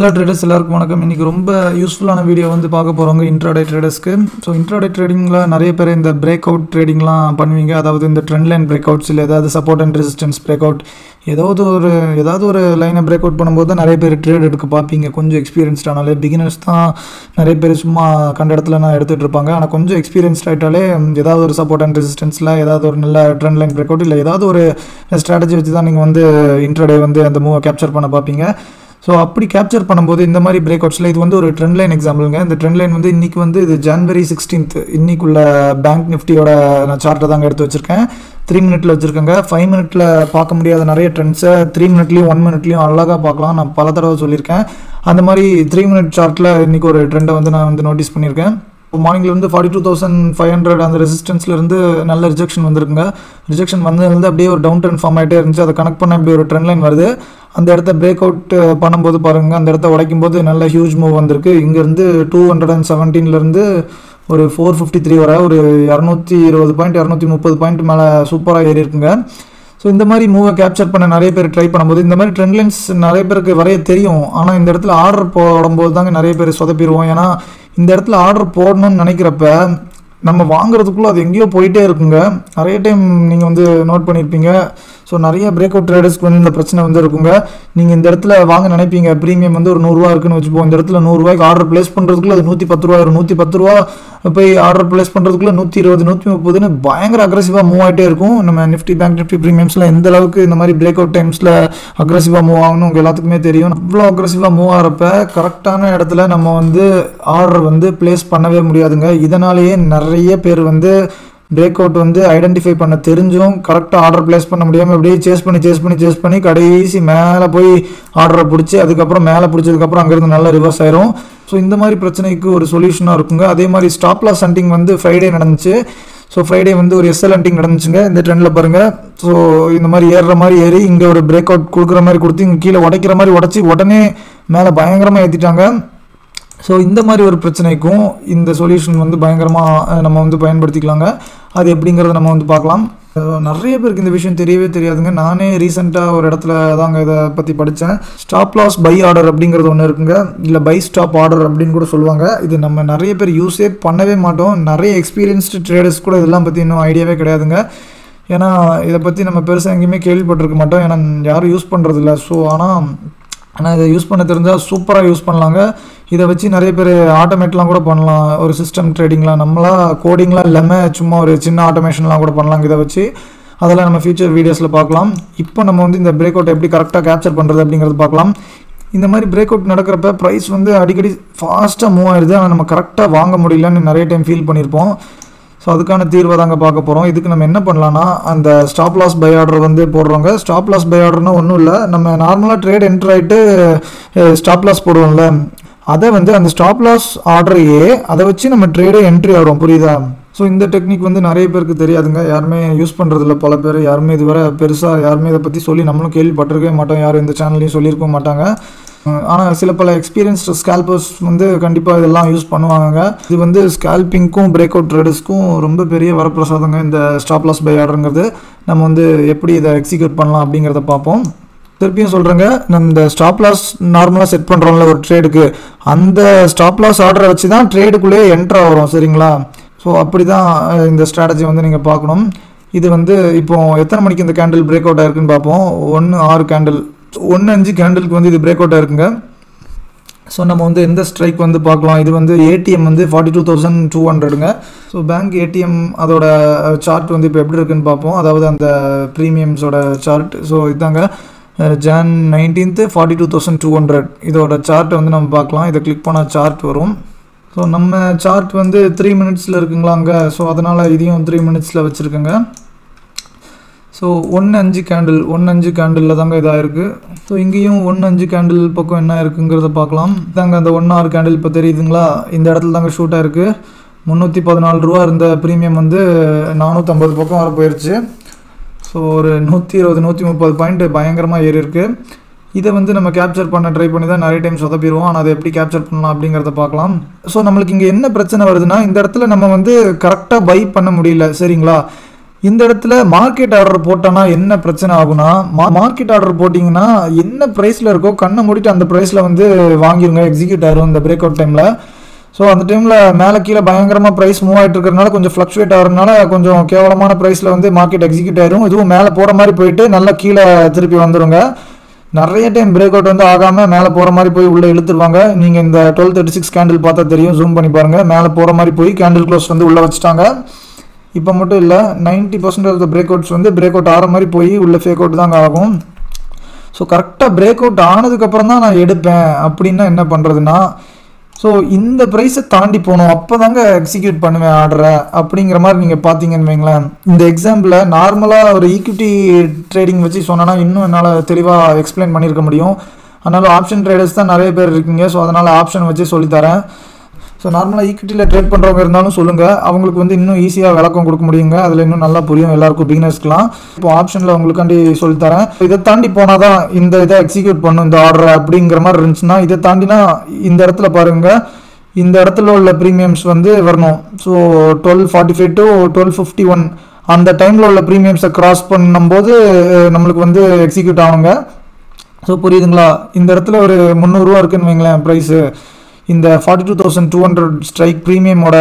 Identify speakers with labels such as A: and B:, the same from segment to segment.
A: hello traders எல்லாருக்கும் வணக்கம் இன்றைக்கி ரொம்ப யூஸ்ஃபுல்லான வீடியோ வந்து பார்க்க போகிறவங்க இன்ட்ராடே ட்ரேடர்ஸ்க்கு ஸோ இன்ட்ராடே ட்ரேடிங்கில் நிறைய பேர் இந்த பிரேக் அவுட் ட்ரேடிங்லாம் பண்ணுவீங்க அதாவது இந்த ட்ரெண்ட் லைன் பிரேக் அவுட்ஸ் இல்லை ஏதாவது support and resistance break out ஏதாவது ஒரு ஏதாவது ஒரு லைனை பிரேக் அவுட் பண்ணும்போது தான் நிறைய பேர் ட்ரேட் எடுக்க பார்ப்பீங்க கொஞ்சம் எக்ஸ்பீரியன்ஸ்டானாலே பிகினர்ஸ் தான் நிறைய பேர் சும்மா கண்ட இடத்துல நான் எடுத்துகிட்டு இருப்பாங்க ஆனால் கொஞ்சம் எக்ஸ்பீரியன்ஸ்ட் ஆகிட்டாலே ஏதாவது ஒரு சப்போர்ட் அண்ட் ரெசிஸ்டன்ஸில் ஏதாவது ஒரு நல்ல ட்ரெண்ட் லைன் பிரேக் அவுட் இல்லை ஏதாவது ஒரு ஸ்ட்ராட்டஜி வச்சு தான் நீங்கள் வந்து இன்ட்ராடே வந்து அந்த மூவை கேப்சர் பண்ண பார்ப்பீங்க ஸோ அப்படி கேப்சர் பண்ணும்போது இந்த மாதிரி பிரேக் அவுட்ஸில் இது வந்து ஒரு ட்ரெண்ட் லைன் எக்ஸாம்பிளுங்க இந்த ட்ரெண்ட் லைன் வந்து இன்றைக்கி வந்து இது ஜனவரி சிக்ஸ்டீன்த் இன்னைக்குள்ள பேங்க் நிஃப்டியோட நான் சார்ட்டை தாங்க எடுத்து வச்சுருக்கேன் த்ரீ மினிட்ல வச்சுருக்கேங்க ஃபைவ் மினிட்ல பார்க்க முடியாத நிறைய ட்ரெண்ட்ஸை த்ரீ மினிட்லையும் ஒன் மினிட்லையும் அழகாக பார்க்கலாம் நான் பல தடவை சொல்லியிருக்கேன் அந்த மாதிரி த்ரீ மினிட் சார்ட்டில் இன்றைக்கி ஒரு ட்ரெண்டை வந்து நான் வந்து நோட்டீஸ் பண்ணியிருக்கேன் மார்னிங்லேருந்து forty two thousand five hundred அந்த ரெசிஸ்டன்ஸ்லேருந்து நல்ல ரிஜெக்ஷன் வந்திருக்குங்க ரிஜெக்ஷன் வந்ததுலேருந்து அப்படியே ஒரு டவுன் ட்ரெண்ட் ஃபார்ம் ஆகிட்டே இருந்துச்சு அதை கனெக்ட் பண்ண இப்படி ஒரு ட்ரெண்ட் லைன் வருது அந்த இடத்த பிரேக் அவுட் பண்ணும்போது பாருங்கள் அந்த இடத்த உடைக்கும் போது நல்ல ஹியூஜ் மூவ் வந்திருக்கு இங்கேருந்து டூ ஹண்ட்ரட் அண்ட் செவன்டீன்லேருந்து ஒரு ஃபோர் ஃபிஃப்டி த்ரீ வர ஒரு இரநூத்தி இருபது பாயிண்ட் இரநூத்தி முப்பது பாயிண்ட் மேலே சூப்பராக ஏறி இருக்குங்க ஸோ இந்த மாதிரி மூவை கேப்சர் பண்ண நிறைய பேர் ட்ரை பண்ணும்போது இந்த மாதிரி ட்ரெண்ட் லைன்ஸ் நிறைய பேருக்கு வரைய தெரியும் ஆனால் இந்த இடத்துல ஆர்டர் போடும்போது தாங்க நிறைய பேர் சொதப்பிடுவோம் ஏன்னா இந்த இடத்துல ஆர்டர் போடணும்னு நினைக்கிறப்ப நம்ம வாங்குறதுக்குள்ளே அது எங்கேயோ போயிட்டே இருக்குங்க நிறைய டைம் நீங்கள் வந்து நோட் பண்ணியிருப்பீங்க ஸோ நிறைய பிரேக் அவுட் ட்ரேடர்ஸ்க்கு வந்து இந்த பிரச்சனை வந்து இருக்குங்க நீங்கள் இந்த இடத்துல வாங்க நினைப்பீங்க ப்ரீமியம் வந்து ஒரு நூறுரூவா இருக்குன்னு வச்சுப்போம் இந்த இடத்துல நூறுரூவாய்க்கு ஆர்டர் ப்ளேஸ் பண்ணுறதுக்குள்ள அது நூற்றி பத்து ரூபா வரும் நூற்றி பத்து ரூபா போய் ஆர்டர் ப்ளேஸ் பண்ணுறதுக்குள்ள நூற்றி இருபது நூற்றி முப்பதுன்னு பயங்கர அக்ரஸிவாக மூவ் ஆகிட்டே இருக்கும் நம்ம நிஃப்டி பேங்க் நிஃப்டி ப்ரீமியம்ஸில் எந்த அளவுக்கு இந்த மாதிரி பிரேக் அவுட் டைம்ஸில் அக்ரஸிவாக மூவ் ஆகணும் உங்கள் எல்லாத்துக்குமே தெரியும் அவ்வளோ அக்ரஸிவாக மூவ் ஆகிறப்ப கரெக்டான இடத்துல நம்ம வந்து ஆர்டர் வந்து ப்ளேஸ் பண்ணவே முடியாதுங்க இதனாலேயே நிறைய பேர் வந்து பிரேக் அவுட் வந்து ஐடென்டிஃபை பண்ண தெரிஞ்சும் கரெக்டாக ஆர்டர் ப்ளேஸ் பண்ண முடியாமல் அப்படியே சேஸ் பண்ணி சேஸ் பண்ணி சேஸ் பண்ணி கடைசி மேலே போய் ஆர்டரை பிடிச்சி அதுக்கப்புறம் மேலே பிடிச்சதுக்கப்புறம் அங்கேருந்து நல்லா ரிவர்ஸ் ஆயிரும் ஸோ இந்த மாதிரி பிரச்சனைக்கு ஒரு சொல்யூஷனாக இருக்குங்க அதே மாதிரி ஸ்டாப் லாஸ் ஹண்டிங் வந்து ஃப்ரைடே நடந்துச்சு ஸோ ஃப்ரைடே வந்து ஒரு எஸ்எல் ஹண்டிங் நடந்துச்சுங்க இந்த ட்ரெண்டில் பாருங்கள் ஸோ இந்த மாதிரி ஏறுற மாதிரி ஏறி இங்கே ஒரு பிரேக் அவுட் கொடுக்குற மாதிரி கொடுத்து இங்கே கீழே உடைக்கிற மாதிரி உடச்சி உடனே மேலே பயங்கரமாக ஏற்றிட்டாங்க ஸோ இந்த மாதிரி ஒரு பிரச்சனைக்கும் இந்த சொல்யூஷன் வந்து பயங்கரமாக நம்ம வந்து பயன்படுத்திக்கலாங்க அது எப்படிங்கிறத நம்ம வந்து பார்க்கலாம் நிறைய பேருக்கு இந்த விஷயம் தெரியவே தெரியாதுங்க நானே ரீசெண்டாக ஒரு இடத்துல தாங்க இதை பற்றி படித்தேன் ஸ்டாப் லாஸ் பை ஆர்டர் அப்படிங்கிறது ஒன்று இருக்குங்க இல்லை பை ஸ்டாப் ஆர்டர் அப்படின்னு கூட சொல்லுவாங்க இது நம்ம நிறைய பேர் யூஸே பண்ணவே மாட்டோம் நிறைய எக்ஸ்பீரியன்ஸ்டு ட்ரேடர்ஸ் கூட இதெல்லாம் பற்றி இன்னும் ஐடியாவே கிடையாதுங்க ஏன்னா இதை பற்றி நம்ம பெருசாக எங்கேயுமே கேள்விப்பட்டிருக்க மாட்டோம் ஏன்னா யாரும் யூஸ் பண்ணுறதில்ல ஸோ ஆனால் ஆனால் இதை யூஸ் பண்ண தெரிஞ்சால் சூப்பராக யூஸ் பண்ணலாங்க இதை வச்சு நிறைய பேர் ஆட்டோமேட்லாம் கூட பண்ணலாம் ஒரு சிஸ்டம் ட்ரேடிங்லாம் நம்மளா கோடிங்லாம் இல்லாமல் சும்மா ஒரு சின்ன ஆட்டோமேஷன்லாம் கூட பண்ணலாம் இதை வச்சு அதெல்லாம் நம்ம ஃபியூச்சர் வீடியோஸில் பார்க்கலாம் இப்போ நம்ம வந்து இந்த பிரேக் அவுட் எப்படி கரெக்டாக கேப்சர் பண்ணுறது அப்படிங்கிறது பார்க்கலாம் இந்த மாதிரி பிரேக் அவுட் நடக்கிறப்ப ப்ரைஸ் வந்து அடிக்கடி ஃபாஸ்ட்டாக மூவ் ஆயிடுது ஆனால் நம்ம கரெக்டாக வாங்க முடியலன்னு நிறைய டைம் ஃபீல் பண்ணியிருப்போம் ஸோ அதுக்கான தீர்வை தாங்க பார்க்க போகிறோம் இதுக்கு நம்ம என்ன பண்ணலாம்னா அந்த ஸ்டாப் லாஸ் பை ஆர்டர் வந்து போடுறோங்க ஸ்டாப் லாஸ் பை ஆர்டர்னா ஒன்றும் இல்லை நம்ம நார்மலாக ட்ரேட் என்ட்ரு ஆகிட்டு ஸ்டாப் லாஸ் போடுவோம்ல அதை வந்து அந்த ஸ்டாப் லாஸ் ஆர்டரையே அதை வச்சு நம்ம ட்ரேடே என்ட்ரி ஆகிறோம் புரியுதா ஸோ இந்த டெக்னிக் வந்து நிறைய பேருக்கு தெரியாதுங்க யாருமே யூஸ் பண்ணுறதில்ல பல பேர் யாருமே இதுவரை பெருசாக யாருமே இதை பற்றி சொல்லி நம்மளும் கேள்விப்பட்டிருக்கவே மாட்டோம் யாரும் இந்த சேனல்லையும் சொல்லியிருக்க மாட்டாங்க ஆனால் சில பல எக்ஸ்பீரியன்ஸ்டு ஸ்கேல்பர்ஸ் வந்து கண்டிப்பாக இதெல்லாம் யூஸ் பண்ணுவாங்க இது வந்து ஸ்கேல்பிங்க்கும் பிரேக் அவுட் ட்ரேடர்ஸ்க்கும் ரொம்ப பெரிய வரப்பிரசாதங்க இந்த ஸ்டாப் லாஸ் பை ஆர்டருங்கிறது நம்ம வந்து எப்படி இதை எக்ஸிக்யூட் பண்ணலாம் அப்படிங்கிறத பார்ப்போம் திருப்பியும் சொல்கிறேங்க நம்ம இந்த ஸ்டாப் லாஸ் நார்மலாக செட் பண்ணுறோம்ல ஒரு ட்ரேடுக்கு அந்த ஸ்டாப் லாஸ் ஆர்டரை வச்சு தான் ட்ரேடுக்குள்ளேயே என்ட்ரு ஆகிறோம் சரிங்களா ஸோ அப்படி தான் இந்த ஸ்ட்ராட்டஜி வந்து நீங்கள் பார்க்கணும் இது வந்து இப்போ எத்தனை மணிக்கு இந்த கேண்டில் பிரேக் அவுட் ஆயிருக்குன்னு பார்ப்போம் ஒன்று ஆறு கேண்டில் ஒன்று அஞ்சு கேண்டிலுக்கு வந்து இது பிரேக் அவுட் ஆயிருக்குங்க ஸோ நம்ம வந்து எந்த ஸ்ட்ரைக் வந்து பார்க்கலாம் இது வந்து ஏடிஎம் வந்து ஃபார்ட்டி டூ தௌசண்ட் டூ ஹண்ட்ரடுங்க ஸோ பேங்க் ஏடிஎம் அதோட சார்ட் வந்து இப்போ எப்படி இருக்குன்னு பார்ப்போம் அதாவது அந்த ப்ரீமியம்ஸோட சார்ட் ஸோ இதாங்க Jan nineteenth forty two thousand two hundred இதோட சார்ட்டை வந்து நம்ம பார்க்கலாம் இதை கிளிக் பண்ணால் சார்ட் வரும் ஸோ நம்ம சார்ட் வந்து த்ரீ மினிட்ஸில் இருக்குங்களா அங்கே ஸோ அதனால் இதையும் த்ரீ மினிட்ஸில் வச்சுருக்கேங்க ஸோ ஒன்று அஞ்சு கேண்டில் ஒன்று அஞ்சு கேண்டிலில் தாங்க இதாக இருக்குது ஸோ இங்கேயும் ஒன்று அஞ்சு கேண்டில் பக்கம் என்ன இருக்குங்கிறத பார்க்கலாம் தாங்க அந்த ஒன்று ஆறு கேண்டில் இப்போ தெரியுதுங்களா இந்த இடத்துல தாங்க ஷூட்டாக இருக்குது முந்நூற்றி பதினாலு ரூபா இருந்த ப்ரீமியம் வந்து நானூற்றம்பது பக்கம் வர போயிடுச்சு ஸோ ஒரு நூற்றி இருபது நூற்றி முப்பது பாயிண்ட் பயங்கரமாக ஏறி இருக்குது இதை வந்து நம்ம கேப்சர் பண்ண ட்ரை பண்ணி தான் நிறைய டைம் சொதப்பிடுவோம் ஆனால் அதை எப்படி கேப்சர் பண்ணலாம் அப்படிங்கிறத பார்க்கலாம் ஸோ நம்மளுக்கு இங்கே என்ன பிரச்சனை வருதுன்னா இந்த இடத்துல நம்ம வந்து கரெக்டாக பை பண்ண முடியல சரிங்களா இந்த இடத்துல மார்க்கெட் ஆர்டர் போட்டோன்னா என்ன பிரச்சனை ஆகும்னா மார்க்கெட் ஆர்டர் போட்டிங்கன்னா என்ன ப்ரைஸில் இருக்கோ கண்ணை மூடிட்டு அந்த ப்ரைஸில் வந்து வாங்கிருங்க எக்ஸிக்யூட் ஆயிரும் இந்த பிரேக் அவுட் டைமில் ஸோ அந்த டைமில் மேலே கீழே பயங்கரமாக ப்ரைஸ் மூவ் ஆகிட்டு இருக்கிறதுனால கொஞ்சம் ஃப்ளக்சுவேட் ஆகிறதுனால கொஞ்சம் கேவலமான ப்ரைஸில் வந்து மார்க்கெட் எக்ஸிக்யூட் ஆயிரும் இதுவும் மேலே போகிற மாதிரி போயிட்டு நல்லா கீழே திருப்பி வந்துருங்க நிறைய டைம் பிரேக் அவுட் வந்து ஆகாமல் மேலே போகிற மாதிரி போய் உள்ளே இழுத்துருவாங்க நீங்கள் இந்த டுவெல் தேர்ட்டி சிக்ஸ் கேண்டில் பார்த்தா தெரியும் ஜூம் பண்ணி பாருங்கள் மேலே போகிற மாதிரி போய் கேண்டில் க்ளோஸ் வந்து உள்ளே வச்சுட்டாங்க இப்போ மட்டும் இல்லை ninety percent of the break outs வந்து பிரேக் அவுட் ஆகிற மாதிரி போய் உள்ள ஃபேக் அவுட் தாங்க ஆகும் ஸோ கரெக்டாக பிரேக் அவுட் ஆனதுக்கப்புறம் தான் நான் எடுப்பேன் அப்படின்னா என்ன பண்ணுறதுன்னா ஸோ இந்த ப்ரைஸை தாண்டி போகணும் அப்போ தாங்க எக்ஸிக்யூட் பண்ணுவேன் ஆர்டரை அப்படிங்கிற மாதிரி நீங்கள் பார்த்தீங்கன்னு வைங்களேன் இந்த எக்ஸாம்பிளை நார்மலாக ஒரு ஈக்விட்டி ட்ரேடிங் வச்சு சொன்னேன்னா இன்னும் என்னால் தெளிவாக எக்ஸ்பிளைன் பண்ணியிருக்க முடியும் அதனால் ஆப்ஷன் ட்ரேடர்ஸ் தான் நிறைய பேர் இருக்கீங்க ஸோ அதனால் ஆப்ஷன் வச்சு சொல்லித்தரேன் ஸோ நார்மலாக ஈக்விட்டியில் ட்ரேட் பண்ணுறவங்க இருந்தாலும் சொல்லுங்கள் அவங்களுக்கு வந்து இன்னும் ஈஸியாக விளக்கம் கொடுக்க முடியுங்க அதில் இன்னும் நல்லா புரியும் எல்லாருக்கும் பிகினர்ஸ்க்குலாம் இப்போ ஆப்ஷனில் உங்களுக்காண்டி சொல்லித்தரேன் இதை தாண்டி போனால் தான் இந்த இதை எக்ஸிக்யூட் பண்ணும் இந்த ஆர்டர் அப்படிங்கிற மாதிரி இருந்துச்சுன்னா இதை தாண்டினா இந்த இடத்துல பாருங்கள் இந்த இடத்துல உள்ள ப்ரீமியம்ஸ் வந்து வரணும் so twelve forty five to twelve fifty one அந்த டைமில் உள்ள ப்ரீமியம்ஸை கிராஸ் பண்ணும்போது நம்மளுக்கு வந்து எக்ஸிக்யூட் ஆகுங்க ஸோ புரியுதுங்களா இந்த இடத்துல ஒரு முந்நூறுரூவா இருக்குன்னு வைங்களேன் ப்ரைஸு இந்த forty two thousand two hundred strike ப்ரீமியமோட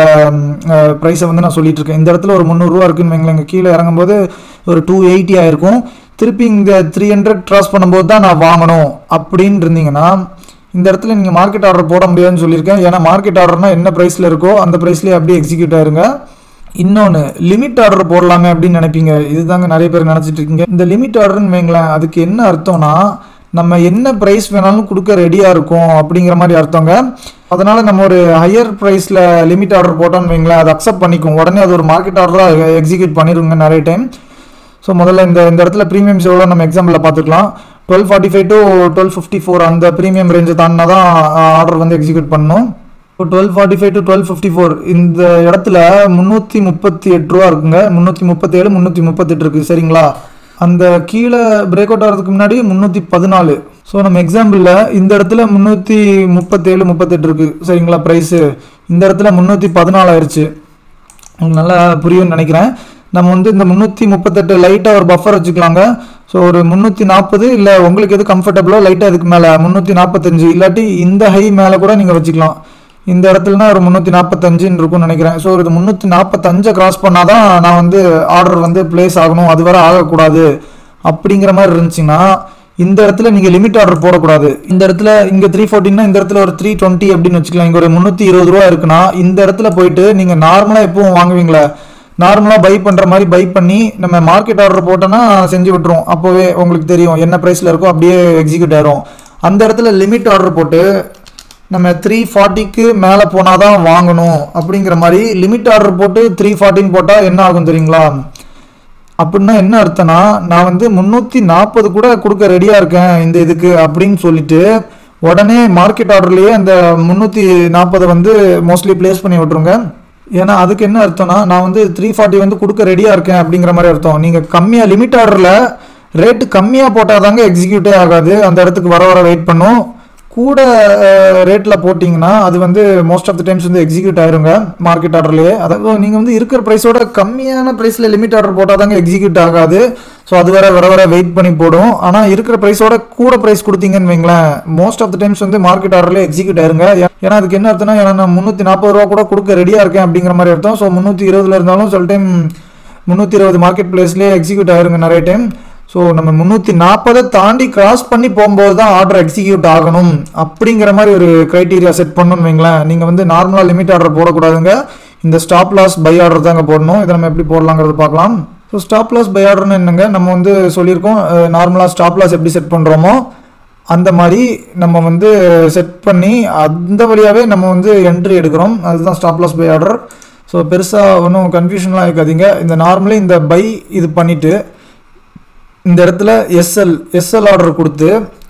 A: ப்ரைஸை வந்து நான் சொல்லிட்டு இருக்கேன் இந்த இடத்துல ஒரு முந்நூறுரூவா இருக்குன்னு வைங்களேன் இங்கே கீழே இறங்கும்போது ஒரு டூ எயிட்டி ஆயிருக்கும் திருப்பி இங்கே த்ரீ ஹண்ட்ரட் கிராஸ் பண்ணும்போது தான் நான் வாங்கணும் அப்படின்னு இருந்தீங்கன்னா இந்த இடத்துல நீங்கள் மார்க்கெட் ஆர்டர் போட முடியாதுன்னு சொல்லியிருக்கேன் ஏன்னா மார்க்கெட் ஆர்டர்னா என்ன ப்ரைஸில் இருக்கோ அந்த ப்ரைஸ்லேயே அப்படியே எக்ஸிக்யூட் ஆயிருங்க இன்னொன்று லிமிட் ஆர்டர் போடலாமே அப்படின்னு நினைப்பீங்க இதுதாங்க நிறைய பேர் நினச்சிட்டு இருக்கீங்க இந்த லிமிட் ஆர்டர்னு வைங்களேன் அதுக்கு என்ன அர்த்தம்னா நம்ம என்ன ப்ரைஸ் வேணாலும் கொடுக்க ரெடியாக இருக்கும் அப்படிங்கிற மாதிரி அர்த்தங்க அதனால் நம்ம ஒரு ஹையர் ப்ரைஸில் லிமிட் ஆர்டர் போட்டோன்னு வைங்களேன் அதை அக்செப்ட் பண்ணிக்கும் உடனே அது ஒரு மார்க்கெட் ஆர்டராக எக்ஸிக்யூட் பண்ணிடுங்க நிறைய டைம் ஸோ முதல்ல இந்த இந்த இடத்துல ப்ரீமியம்ஸ் எவ்வளோ நம்ம எக்ஸாம்பிளில் பார்த்துக்கலாம் twelve forty five to twelve fifty four அந்த ப்ரீமியம் ரேஞ்சை தாண்டினா தான் ஆர்டர் வந்து எக்ஸிக்யூட் பண்ணணும் இப்போ twelve forty five to twelve fifty four இந்த இடத்துல முந்நூற்றி முப்பத்தி எட்டு ரூபா இருக்குங்க முந்நூற்றி முப்பத்தேழு முந்நூற்றி முப்பத்தெட்டு இருக்குது சரிங்களா அந்த கீழே பிரேக் அவுட் ஆகிறதுக்கு முன்னாடி முந்நூற்றி பதினாலு ஸோ நம்ம எக்ஸாம்பிளில் இந்த இடத்துல முந்நூற்றி முப்பத்தேழு முப்பத்தெட்டு இருக்குது சரிங்களா ப்ரைஸு இந்த இடத்துல முந்நூற்றி பதினாலு ஆயிடுச்சு உங்களுக்கு நல்லா புரியும்னு நினைக்கிறேன் நம்ம வந்து இந்த முந்நூற்றி முப்பத்தெட்டு லைட்டாக ஒரு பஃபர் வச்சுக்கலாங்க ஸோ ஒரு முந்நூற்றி நாற்பது இல்லை உங்களுக்கு எது கம்ஃபர்டபுளோ லைட்டாக இதுக்கு மேலே முந்நூற்றி நாற்பத்தஞ்சு இல்லாட்டி இந்த ஹை மேலே கூட நீங்கள் வச்சுக்கலாம் இந்த இடத்துலனா ஒரு முந்நூற்றி நாற்பத்தஞ்சுன்னு இருக்கும்னு நினைக்கிறேன் ஸோ இது முந்நூற்றி நாற்பத்தஞ்சை கிராஸ் பண்ணால் தான் நான் வந்து ஆர்டர் வந்து பிளேஸ் ஆகணும் அது வரை ஆகக்கூடாது அப்படிங்கிற மாதிரி இருந்துச்சுன்னா இந்த இடத்துல நீங்கள் லிமிட் ஆர்டர் போடக்கூடாது இந்த இடத்துல இங்கே த்ரீ ஃபோர்ட்டின்னா இந்த இடத்துல ஒரு த்ரீ டுவெண்ட்டி அப்படின்னு வச்சுக்கலாம் இங்கே ஒரு முந்நூற்றி இருபது ரூபா இருக்குன்னா இந்த இடத்துல போயிட்டு நீங்கள் நார்மலாக எப்பவும் வாங்குவீங்களா நார்மலாக பை பண்ணுற மாதிரி பை பண்ணி நம்ம மார்க்கெட் ஆர்டர் போட்டோன்னா செஞ்சு விட்டுரும் அப்போவே உங்களுக்கு தெரியும் என்ன ப்ரைஸில் இருக்கோ அப்படியே எக்ஸிக்யூட் ஆயிரும் அந்த இடத்துல லிமிட் ஆர்டர் போட்டு நம்ம த்ரீ ஃபார்ட்டிக்கு மேலே போனால் தான் வாங்கணும் அப்படிங்கிற மாதிரி லிமிட் ஆர்டர் போட்டு த்ரீ ஃபார்ட்டின்னு போட்டால் என்ன ஆகும் தெரியுங்களா அப்படின்னா என்ன அர்த்தம்னா நான் வந்து முந்நூற்றி நாற்பது கூட கொடுக்க ரெடியாக இருக்கேன் இந்த இதுக்கு அப்படின்னு சொல்லிட்டு உடனே மார்க்கெட் ஆர்டர்லேயே அந்த முந்நூற்றி நாற்பதை வந்து மோஸ்ட்லி ப்ளேஸ் பண்ணி விட்ருங்க ஏன்னா அதுக்கு என்ன அர்த்தம்னா நான் வந்து த்ரீ ஃபார்ட்டி வந்து கொடுக்க ரெடியாக இருக்கேன் அப்படிங்கிற மாதிரி அர்த்தம் நீங்கள் கம்மியாக லிமிட் ஆர்டரில் ரேட்டு கம்மியாக போட்டால் தாங்க எக்ஸிக்யூட்டே ஆகாது அந்த இடத்துக்கு வர வர வெயிட் பண்ணும் கூட ரேட்டில் போட்டிங்கன்னா அது வந்து மோஸ்ட் ஆஃப் த டைம்ஸ் வந்து எக்ஸிக்யூட் ஆயிருங்க மார்க்கெட் ஆர்டர்லேயே அதாவது நீங்கள் வந்து இருக்கிற ப்ரைஸோட கம்மியான ப்ரைஸில் லிமிட் ஆர்டர் போட்டால் தாங்க எக்ஸிக்யூட் ஆகாது ஸோ அது வேற வர வர வெயிட் பண்ணி போடும் ஆனால் இருக்கிற ப்ரைஸோட கூட ப்ரைஸ் கொடுத்தீங்கன்னு வைங்களேன் மோஸ்ட் ஆஃப் த டைம்ஸ் வந்து மார்க்கெட் ஆர்டர்லேயே எக்ஸிக்யூட் ஆயிருங்க ஏன்னா அதுக்கு என்ன அர்த்தம்னா ஏன்னா நான் முந்நூற்றி நாற்பது ரூபா கூட கொடுக்க ரெடியாக இருக்கேன் அப்படிங்கிற மாதிரி அர்த்தம் ஸோ முந்நூற்றி இருபதுல இருந்தாலும் சில டைம் முந்நூற்றி இருபது மார்க்கெட் பிளேஸ்லேயே எக்ஸிக்யூட் ஆயிருங்க நிறைய டைம் ஸோ நம்ம முந்நூற்றி நாற்பதை தாண்டி கிராஸ் பண்ணி போகும்போது தான் ஆர்டர் எக்ஸிக்யூட் ஆகணும் அப்படிங்கிற மாதிரி ஒரு க்ரைட்டீரியா செட் பண்ணணும்னு வைங்களேன் நீங்கள் வந்து நார்மலாக லிமிட் ஆர்டர் போடக்கூடாதுங்க இந்த ஸ்டாப் லாஸ் பை ஆர்டர் தாங்க போடணும் இதை நம்ம எப்படி போடலாங்கிறது பார்க்கலாம் ஸோ ஸ்டாப் லாஸ் பை ஆர்டர்னு என்னங்க நம்ம வந்து சொல்லியிருக்கோம் நார்மலாக ஸ்டாப் லாஸ் எப்படி செட் பண்ணுறோமோ அந்த மாதிரி நம்ம வந்து செட் பண்ணி அந்த வழியாகவே நம்ம வந்து என்ட்ரி எடுக்கிறோம் அதுதான் stop loss buy order so பெருசாக ஒன்றும் கன்ஃபியூஷன்லாம் இருக்காதீங்க இந்த நார்மலி இந்த பை இது பண்ணிவிட்டு இந்த இடத்துல எஸ்எல் எஸ்எல் ஆர்டர் கொடுத்து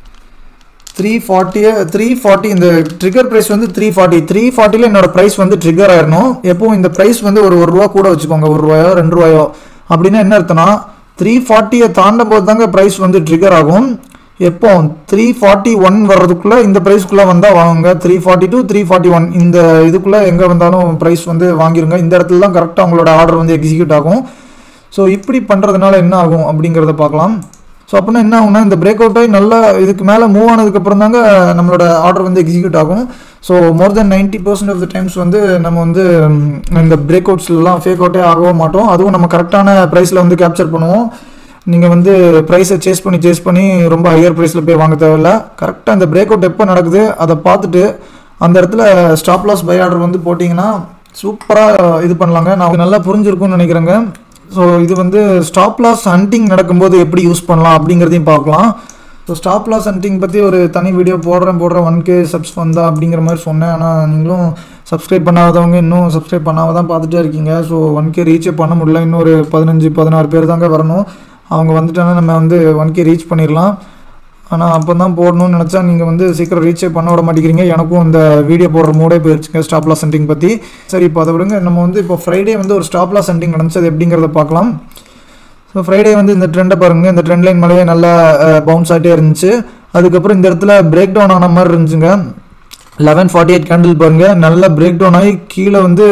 A: த்ரீ ஃபார்ட்டியை த்ரீ ஃபார்ட்டி இந்த ட்ரிகர் ப்ரைஸ் வந்து த்ரீ ஃபார்ட்டி த்ரீ ஃபார்ட்டியில் என்னோட ப்ரைஸ் வந்து ட்ரிகர் ஆயிடணும் எப்பவும் இந்த ப்ரைஸ் வந்து ஒரு ஒரு ரூபா கூட வச்சுக்கோங்க ஒரு ரூபாயோ ரெண்டு ரூபாயோ அப்படின்னா என்ன அர்த்தம்னா த்ரீ ஃபார்ட்டியை தாண்டும் போது தாங்க ப்ரைஸ் வந்து ட்ரிகர் ஆகும் எப்போ த்ரீ ஃபார்ட்டி ஒன் வர்றதுக்குள்ளே இந்த ப்ரைஸ்க்குள்ளே வந்தால் வாங்குங்க three forty two three forty one இந்த இதுக்குள்ளே எங்கே வந்தாலும் ப்ரைஸ் வந்து வாங்கிருங்க இந்த இடத்துல தான் கரெக்டாக உங்களோட ஆர்டர் வந்து எக்ஸிக்யூட் ஆகும் ஸோ இப்படி பண்ணுறதுனால என்ன ஆகும் அப்படிங்கிறத பார்க்கலாம் ஸோ அப்படின்னா என்ன ஆகும்னா இந்த பிரேக் அவுட் ஆகி நல்லா இதுக்கு மேலே மூவ் ஆனதுக்கப்புறம் தாங்க நம்மளோட ஆர்டர் வந்து எக்ஸிக்யூட் ஆகும் so more than ninety percent of the times வந்து நம்ம வந்து ம், இந்த பிரேக் அவுட்ஸ்லாம் ஃபேக் அவுட்டே ஆகவே மாட்டோம் அதுவும் நம்ம கரெக்டான ப்ரைஸில் வந்து கேப்சர் பண்ணுவோம் நீங்கள் வந்து ப்ரைஸை சேஸ் பண்ணி சேஸ் பண்ணி ரொம்ப ஹையர் ப்ரைஸில் போய் வாங்க தேவையில்ல கரெக்டாக இந்த பிரேக் அவுட் எப்போ நடக்குது அதை பார்த்துட்டு அந்த இடத்துல ஸ்டாப் லாஸ் பை ஆர்டர் வந்து போட்டிங்கன்னா சூப்பராக இது பண்ணலாங்க நான் நல்லா புரிஞ்சிருக்கும்னு நினைக்கிறேங்க ஸோ இது வந்து ஸ்டாப் லாஸ் ஹண்டிங் நடக்கும்போது எப்படி யூஸ் பண்ணலாம் அப்படிங்கிறதையும் பார்க்கலாம் ஸோ ஸ்டாப் லாஸ் ஹண்டிங் பற்றி ஒரு தனி வீடியோ போடுறேன் போடுறேன் ஒன் கே சப்ஸ் வந்தா அப்படிங்கிற மாதிரி சொன்னேன் ஆனால் நீங்களும் சப்ஸ்கிரைப் பண்ணாதவங்க இன்னும் சப்ஸ்கிரைப் பண்ணாம தான் பார்த்துட்டே இருக்கீங்க ஸோ ஒன் கே ரீச்சே பண்ண முடியல இன்னும் ஒரு பதினஞ்சு பதினாறு பேர் தாங்க வரணும் அவங்க வந்துட்டாங்கன்னா நம்ம வந்து ஒன் கே ரீச் பண்ணிடலாம் ஆனால் அப்போ தான் போடணும்னு நினச்சா நீங்கள் வந்து சீக்கிரம் ரீச்சே பண்ண விட மாட்டேங்கிறீங்க எனக்கும் இந்த வீடியோ போடுற மூடே போயிருச்சுங்க ஸ்டாப் லாஸ் சென்டிங் பற்றி சரி இப்போ அதை விடுங்க நம்ம வந்து இப்போ ஃப்ரைடே வந்து ஒரு ஸ்டாப் லாஸ் சென்டிங் நடந்துச்சு அது எப்படிங்கிறத பார்க்கலாம் ஸோ ஃப்ரைடே வந்து இந்த ட்ரெண்டை பாருங்கள் இந்த ட்ரெண்ட் லைன் மேலேயே நல்லா பவுன்ஸ் ஆகிட்டே இருந்துச்சு அதுக்கப்புறம் இந்த இடத்துல பிரேக் டவுன் ஆன மாதிரி இருந்துச்சுங்க லெவன் ஃபார்ட்டி எயிட் கேண்டில் பாருங்கள் நல்லா பிரேக் டவுன் ஆகி கீழே வந்து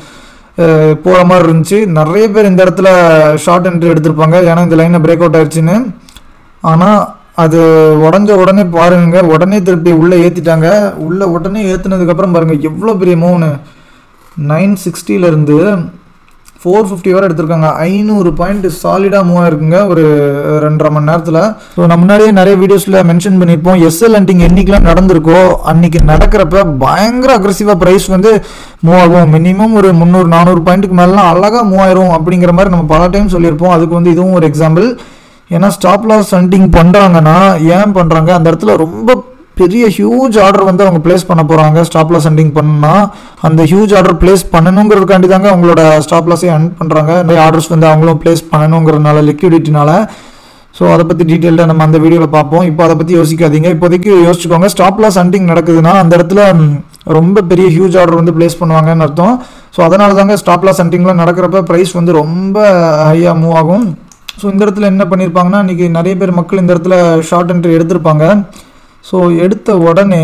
A: போகிற மாதிரி இருந்துச்சு நிறைய பேர் இந்த இடத்துல ஷார்ட் என்ட்ரி எடுத்திருப்பாங்க ஏன்னா இந்த லைனை பிரேக் அவுட் ஆயிடுச்சுன்னு ஆனால் அது உடஞ்ச உடனே பாருங்க உடனே திருப்பி உள்ளே ஏற்றிட்டாங்க உள்ளே உடனே ஏற்றுனதுக்கப்புறம் பாருங்கள் எவ்வளோ பெரிய மூணு நைன் சிக்ஸ்டிலேருந்து ஃபோர் ஃபிஃப்டி வரை எடுத்திருக்காங்க ஐநூறு பாயிண்ட் சாலிடாக மூவ் ஆயிருக்குங்க ஒரு ரெண்டரை மணி நேரத்தில் ஸோ நம்ம முன்னாடியே நிறைய வீடியோஸில் மென்ஷன் பண்ணியிருப்போம் எஸ்எல் ஹண்டிங் என்னைக்கெலாம் நடந்திருக்கோ அன்னைக்கு நடக்கிறப்ப பயங்கர அக்ரெசிவாக ப்ரைஸ் வந்து மூவ் ஆகும் மினிமம் ஒரு முந்நூறு நானூறு பாயிண்ட்டுக்கு மேலாம் அழகாக மூவ் ஆயிரும் அப்படிங்கிற மாதிரி நம்ம பல டைம் சொல்லியிருப்போம் அதுக்கு வந்து இதுவும் ஒரு எக்ஸாம்பிள் ஏன்னா ஸ்டாப் லாஸ் ஹண்டிங் பண்ணுறாங்கன்னா ஏன் பண்ணுறாங்க அந்த இடத்துல ரொம்ப பெரிய ஹியூஜ் ஆர்டர் வந்து அவங்க ப்ளேஸ் பண்ண போகிறாங்க ஸ்டாப் லாஸ் ஹண்டிங் பண்ணா அந்த ஹியூஜ் ஆர்டர் ப்ளேஸ் பண்ணணுங்கிறதுக்காண்டி தாங்க அவங்களோட ஸ்டாப் லாஸே ஹண்ட் பண்ணுறாங்க நிறைய ஆர்டர்ஸ் வந்து அவங்களும் ப்ளேஸ் பண்ணணுங்கிறதுனால லிக்விடிட்டினால ஸோ அதை பற்றி டீட்டெயில்டாக நம்ம அந்த வீடியோவில் பார்ப்போம் இப்போ அதை பற்றி யோசிக்காதீங்க இப்போதைக்கு யோசிச்சுக்கோங்க ஸ்டாப் லாஸ் ஹண்டிங் நடக்குதுன்னா அந்த இடத்துல ம், ரொம்ப பெரிய ஹியூஜ் ஆர்டர் வந்து ப்ளேஸ் பண்ணுவாங்கன்னு அர்த்தம் ஸோ அதனால தாங்க ஸ்டாப் லாஸ் ஹண்டிங்லாம் நடக்கிறப்ப ப்ரைஸ் வந்து ரொம்ப ஹையாக மூவ் ஆகும் ஸோ இந்த இடத்துல என்ன பண்ணியிருப்பாங்கன்னா இன்றைக்கி நிறைய பேர் மக்கள் இந்த இடத்துல ஷார்ட் என்ட்ரி எடுத்திருப்பாங்க ஸோ எடுத்த உடனே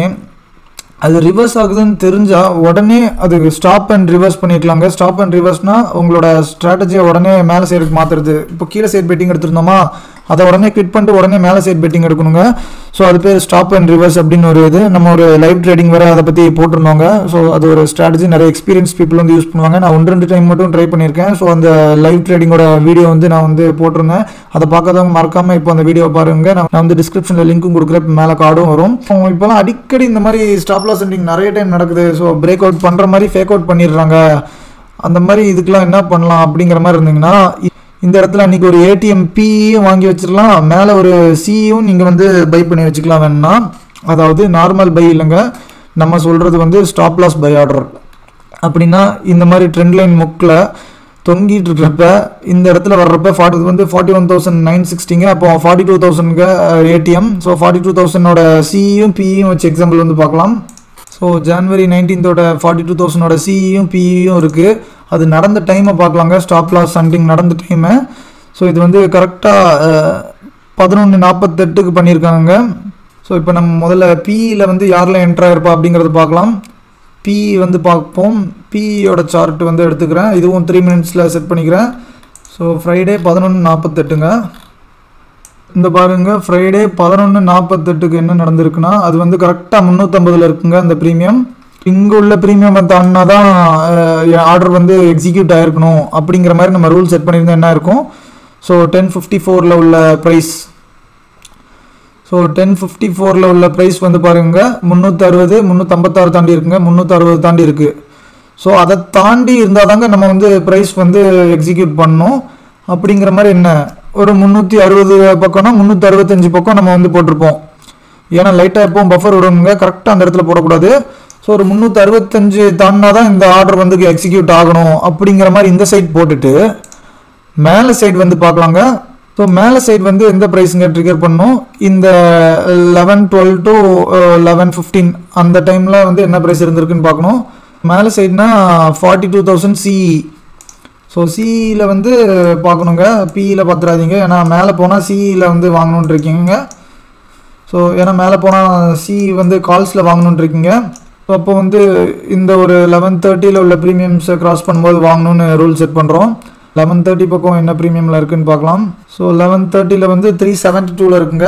A: அது ரிவர்ஸ் ஆகுதுன்னு தெரிஞ்சால் உடனே அது ஸ்டாப் அண்ட் ரிவர்ஸ் பண்ணிக்கலாங்க ஸ்டாப் அண்ட் ரிவர்ஸ்னால் உங்களோட ஸ்ட்ராட்டஜியை உடனே மேலே சைடுக்கு மாற்றுறது இப்போ கீழே சைடு பெட்டிங் எடுத்திருந்தோமா அதை உடனே குவிட் பண்ணிட்டு உடனே மேலே சைடு பெட்டிங் எடுக்கணுங்க ஸோ அது பேர் ஸ்டாப் அண்ட் ரிவர்ஸ் அப்படின்னு ஒரு இது நம்ம ஒரு லைவ் ட்ரேடிங் வேறு அதை பற்றி போட்டிருந்தோங்க ஸோ அது ஒரு ஸ்ட்ராட்டஜி நிறைய எக்ஸ்பீரியன்ஸ் பீப்புள் வந்து யூஸ் பண்ணுவாங்க நான் ஒன்று ரெண்டு டைம் மட்டும் ட்ரை பண்ணியிருக்கேன் ஸோ அந்த லைவ் ட்ரேடிங்கோட வீடியோ வந்து நான் வந்து போட்டிருந்தேன் அதை பார்க்காதவங்க மறக்காமல் இப்போ அந்த வீடியோ பாருங்க நான் நான் வந்து டிஸ்கிரிப்ஷனில் லிங்க்கும் கொடுக்குறேன் மேலே கார்டும் வரும் அவங்க இப்போலாம் அடிக்கடி இந்த மாதிரி ஸ்டாப் லாஸ் சென்டிங் நிறைய டைம் நடக்குது ஸோ பிரேக் அவுட் பண்ணுற மாதிரி ஃபேக் அவுட் பண்ணிடுறாங்க அந்த மாதிரி இதுக்கெலாம் என்ன பண்ணலாம் அப்படிங்கிற மாதிரி இருந்தீங்கன்னா இ- இந்த இடத்துல அன்றைக்கி ஒரு ஏடிஎம் பியும் வாங்கி வச்சிடலாம் மேலே ஒரு சியும் நீங்கள் வந்து பை பண்ணி வச்சுக்கலாம் வேணும்னா அதாவது நார்மல் பை இல்லைங்க நம்ம சொல்கிறது வந்து ஸ்டாப் லாஸ் பை ஆர்டர் அப்படின்னா இந்த மாதிரி ட்ரெண்ட் லைன் முக்கில் தொங்கிட்டு இருக்கிறப்ப இந்த இடத்துல வர்றப்ப ஃபார்ட்டி வந்து ஃபார்ட்டி ஒன் தௌசண்ட் நைன் சிக்ஸ்டிங்க அப்போ ஃபார்ட்டி டூ தௌசண்ட்க்கு ஏடிஎம் ஸோ ஃபார்ட்டி டூ தௌசண்டோட சியும் பியும் வச்சு எக்ஸாம்பிள் வந்து பார்க்கலாம் ஸோ ஜான்வரி நைன்டீன்த்தோட ஃபார்ட்டி டூ தௌசண்டோட சிஇயும் பிஇயும் இருக்குது அது நடந்த டைமை பார்க்கலாங்க ஸ்டாப் லாஸ் சண்டிங் நடந்த டைமை ஸோ இது வந்து கரெக்டாக பதினொன்று நாற்பத்தெட்டுக்கு பண்ணியிருக்காங்க ஸோ இப்போ நம்ம முதல்ல பிஇயில் வந்து யாரெல்லாம் என்ட்ரு ஆயிருப்பா அப்படிங்கிறத பார்க்கலாம் பிஇ வந்து பார்ப்போம் பிஇயோட சார்ட் வந்து எடுத்துக்கிறேன் இதுவும் த்ரீ மினிட்ஸில் செட் பண்ணிக்கிறேன் ஸோ ஃப்ரைடே பதினொன்று நாற்பத்தெட்டுங்க இந்த பாருங்க ஃப்ரைடே பதினொன்று நாற்பத்தெட்டுக்கு என்ன நடந்திருக்குன்னா அது வந்து கரெக்டாக முந்நூற்றம்பதில் இருக்குங்க அந்த ப்ரீமியம் இங்கே உள்ள ப்ரீமியம் தாண்டினா தான் ஆர்டர் வந்து எக்ஸிக்யூட் ஆயிருக்கணும் அப்படிங்கிற மாதிரி நம்ம ரூல் செட் பண்ணியிருந்தா என்ன இருக்கும் ஸோ டென் ஃபிஃப்டி ஃபோரில் உள்ள ப்ரைஸ் ஸோ டென் ஃபிஃப்டி ஃபோரில் உள்ள ப்ரைஸ் வந்து பாருங்க முந்நூற்றி அறுபது முந்நூற்றம்பத்தாறு தாண்டி இருக்குங்க முந்நூற்றி அறுபது தாண்டி இருக்குது ஸோ அதை தாண்டி இருந்தால் தாங்க நம்ம வந்து ப்ரைஸ் வந்து எக்ஸிக்யூட் பண்ணணும் அப்படிங்கிற மாதிரி என்ன ஒரு முந்நூற்றி அறுபது பக்கம்னா முந்நூற்றி அறுபத்தஞ்சு பக்கம் நம்ம வந்து போட்டிருப்போம் ஏன்னா லைட்டாக எப்பவும் பஃபர் விடுங்க கரெக்டாக அந்த இடத்துல போடக்கூடாது ஸோ ஒரு முந்நூற்றி அறுபத்தஞ்சு தாண்டினா தான் இந்த ஆர்டர் வந்து எக்ஸிக்யூட் ஆகணும் அப்படிங்கிற மாதிரி இந்த சைட் போட்டுட்டு மேலே சைடு வந்து பார்க்கலாங்க ஸோ மேலே சைடு வந்து எந்த ப்ரைஸுங்க ட்ரிகர் பண்ணும் இந்த eleven twelve to eleven fifteen அந்த டைமில் வந்து என்ன ப்ரைஸ் இருந்திருக்குன்னு பார்க்கணும் மேலே சைடுனா forty two thousand CE so சிஇயில் வந்து பார்க்கணுங்க பிஇயில் பார்த்துறாதீங்க ஏன்னா மேலே போனால் சிஇயில் வந்து வாங்கணுன்னு இருக்கீங்க ஸோ ஏன்னா மேலே போனால் சி வந்து கால்ஸில் வாங்கணுன்னு இருக்கீங்க ஸோ அப்போ வந்து இந்த ஒரு லெவன் தேர்ட்டியில் உள்ள ப்ரீமியம்ஸை கிராஸ் பண்ணும்போது வாங்கணும்னு ரூல் செட் பண்ணுறோம் லெவன் தேர்ட்டி பக்கம் என்ன ப்ரீமியமில் இருக்குன்னு பார்க்கலாம் ஸோ லெவன் தேர்ட்டியில் வந்து த்ரீ செவன்ட்டி டூவில் இருக்குங்க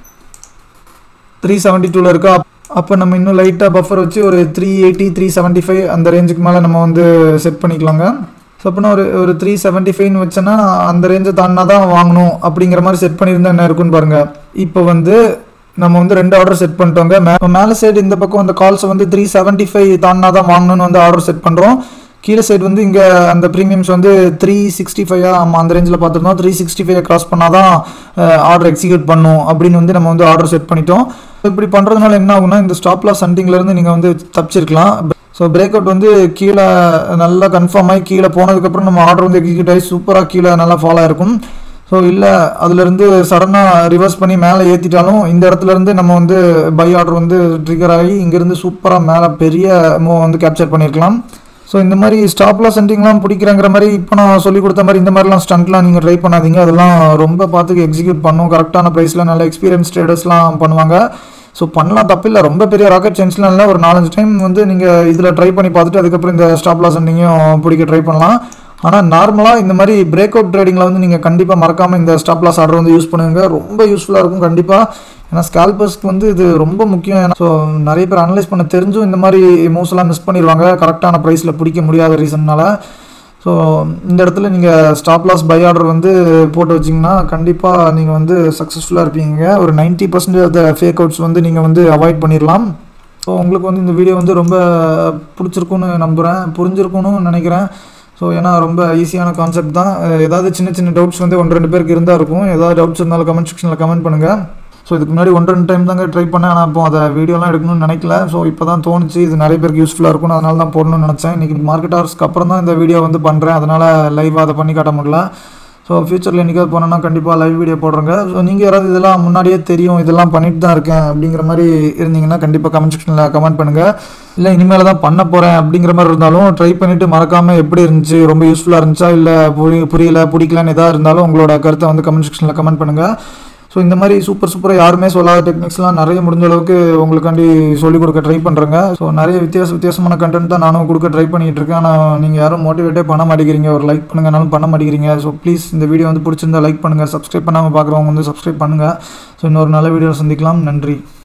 A: த்ரீ செவன்ட்டி டூவில் இருக்கா அப்போ நம்ம இன்னும் லைட்டாக பஃபர் வச்சு ஒரு three eighty three seventy five அந்த ரேஞ்சுக்கு மேலே நம்ம வந்து செட் பண்ணிக்கலாங்க ஸோ அப்படின்னா ஒரு ஒரு த்ரீ செவன்ட்டி ஃபைவ்னு வச்சோன்னா அந்த ரேஞ்சை தாண்டினா தான் வாங்கணும் அப்படிங்கிற மாதிரி செட் பண்ணியிருந்தா என்ன இருக்குன்னு பாருங்கள் இப்போ வந்து நம்ம வந்து ரெண்டு ஆர்டர் செட் பண்ணிட்டோங்க மே மேலே சைடு இந்த பக்கம் அந்த கால்ஸை வந்து த்ரீ செவன்ட்டி ஃபைவ் தாண்டினா தான் வாங்கணும்னு வந்து ஆர்டர் செட் பண்ணுறோம் கீழே சைடு வந்து இங்கே அந்த ப்ரீமியம்ஸ் வந்து த்ரீ சிக்ஸ்டி ஃபைவ் ஆமாம் அந்த ரேஞ்சில் பார்த்துருந்தோம் த்ரீ சிக்ஸ்டி ஃபைவ் கிராஸ் பண்ணால் தான் ஆர்டர் எக்ஸிக்யூட் பண்ணும் அப்படின்னு வந்து நம்ம வந்து ஆர்டர் செட் பண்ணிட்டோம் இப்படி பண்ணுறதுனால என்ன ஆகும்னா இந்த ஸ்டாப் லாஸ் சண்டிங்லேருந்து நீங்கள் வந்து தப்பிச்சிருக்கலாம் ஸோ பிரேக் அவுட் வந்து கீழே நல்லா கன்ஃபார்ம் ஆகி கீழே போனதுக்கப்புறம் நம்ம ஆர்டர் வந்து எக்ஸிக்யூட் ஆகி சூப்பராக கீழே நல்லா ஃபாலோ ஆயிருக்கும் ஸோ இல்லை அதுலேருந்து சடனாக ரிவர்ஸ் பண்ணி மேலே ஏற்றிட்டாலும் இந்த இடத்துலேருந்து நம்ம வந்து பை ஆர்டர் வந்து ட்ரிகர் ஆகி இங்கேருந்து சூப்பராக மேலே பெரிய மூவ் வந்து கேப்சர் பண்ணியிருக்கலாம் ஸோ இந்த மாதிரி ஸ்டாப்லாம் சென்டிங்லாம் பிடிக்கிறங்கிற மாதிரி இப்போ நான் சொல்லி கொடுத்த மாதிரி இந்த மாதிரிலாம் ஸ்டண்ட்லாம் நீங்கள் ட்ரை பண்ணாதீங்க அதெல்லாம் ரொம்ப பார்த்து எக்ஸிக்யூட் பண்ணும் கரெக்டான ப்ரைஸில் நல்ல எக்ஸ்பீரியன்ஸ் ட்ரேடர்ஸ்லாம் பண்ணுவாங்க ஸோ பண்ணலாம் தப்பில்லை ரொம்ப பெரிய ராக்கெட் சயின்ஸ்லாம் இல்லை ஒரு நாலஞ்சு டைம் வந்து நீங்கள் இதில் ட்ரை பண்ணி பார்த்துட்டு அதுக்கப்புறம் இந்த ஸ்டாப் லாஸ் சென்டிங்கும் பிடிக்க ட்ரை பண்ணலாம் ஆனால் நார்மலாக இந்த மாதிரி பிரேக் அவுட் ட்ரேடிங்கில் வந்து நீங்கள் கண்டிப்பாக மறக்காமல் இந்த ஸ்டாப் லாஸ் ஆர்டர் வந்து யூஸ் பண்ணுங்க ரொம்ப யூஸ்ஃபுல்லாக இருக்கும் கண்டிப்பாக ஏன்னா ஸ்கேல்பர்ஸ்க்கு வந்து இது ரொம்ப முக்கியம் ஏன்னா ஸோ நிறைய பேர் அனலைஸ் பண்ண தெரிஞ்சும் இந்த மாதிரி மூவ்ஸ் எல்லாம் மிஸ் பண்ணிடுவாங்க கரெக்டான ப்ரைஸில் பிடிக்க முடியாத ரீசன்னால ஸோ இந்த இடத்துல நீங்கள் ஸ்டாப் லாஸ் பை ஆர்டர் வந்து போட்டு வச்சிங்கன்னா கண்டிப்பாக நீங்கள் வந்து சக்ஸஸ்ஃபுல்லாக இருப்பீங்க ஒரு ninety percentage of the fake outs வந்து நீங்கள் வந்து அவாய்ட் பண்ணிடலாம் ஸோ உங்களுக்கு வந்து இந்த வீடியோ வந்து ரொம்ப பிடிச்சிருக்குன்னு நம்புகிறேன் புரிஞ்சிருக்குன்னு நினைக்கிறேன் ஸோ ஏன்னா ரொம்ப ஈஸியான கான்செப்ட் தான் ஏதாவது சின்ன சின்ன டவுட்ஸ் வந்து ஒன்று ரெண்டு பேருக்கு இருந்தால் இருக்கும் ஏதாவது டவுட்ஸ் இருந்தாலும் கமெண்ட் செக்ஷனில் கமெண்ட் பண்ணுங்கள் ஸோ இதுக்கு முன்னாடி ஒன்று ரெண்டு டைம் தாங்க ட்ரை பண்ணேன் ஆனால் இப்போ அதை வீடியோலாம் எடுக்கணும்னு நினைக்கல ஸோ இப்போ தான் தோணுச்சு இது நிறைய பேருக்கு யூஸ்ஃபுல்லாக இருக்கும் அதனால தான் போடணும்னு நினச்சேன் இன்றைக்கி மார்க்கெட் ஹவர்ஸ்க்கு அப்புறம் தான் இந்த வீடியோ வந்து பண்ணுறேன் அதனால் லைவாக அதை பண்ணி காட்ட முடியல ஸோ ஃபியூச்சரில் என்றைக்காவது போனோன்னா கண்டிப்பாக லைவ் வீடியோ போடுறேங்க ஸோ நீங்கள் யாராவது இதெல்லாம் முன்னாடியே தெரியும் இதெல்லாம் பண்ணிட்டு தான் இருக்கேன் அப்படிங்கிற மாதிரி இருந்தீங்கன்னா கண்டிப்பாக கமெண்ட் செக்ஷனில் கமெண்ட் பண்ணுங்கள் இல்லை இனிமேல் தான் பண்ண போகிறேன் அப்படிங்கிற மாதிரி இருந்தாலும் ட்ரை பண்ணிவிட்டு மறக்காமல் எப்படி இருந்துச்சு ரொம்ப யூஸ்ஃபுல்லாக இருந்துச்சா இல்லை புரி புரியல பிடிக்கலன்னு எதாக இருந்தாலும் உங்களோட கருத்தை வந்து கமெண்ட் செக்ஷனில் கமெண்ட் பண்ணுங்கள் ஸோ இந்த மாதிரி சூப்பர் சூப்பராக யாருமே சொல்லாத டெக்னிக்ஸ்லாம் நிறைய முடிஞ்ச அளவுக்கு உங்களுக்காண்டி சொல்லிக் கொடுக்க ட்ரை பண்ணுறேங்க ஸோ நிறைய வித்தியாச வித்தியாசமான கண்டென்ட் தான் நானும் கொடுக்க ட்ரை பண்ணிகிட்டு இருக்கேன் ஆனால் நீங்கள் யாரும் மோட்டிவேட்டே பண்ண மாட்டேங்கிறீங்க ஒரு லைக் பண்ணுங்கனாலும் பண்ண மாட்டேங்கிறீங்க ஸோ ப்ளீஸ் இந்த வீடியோ வந்து பிடிச்சிருந்தா லைக் பண்ணுங்கள் சப்ஸ்கிரைப் பண்ணாமல் பார்க்குறவங்க வந்து சப்ஸ்கிரைப் பண்ணுங்கள் ஸோ இன்னொரு நல்ல வீடியோ சந்திக்கலாம் நன்றி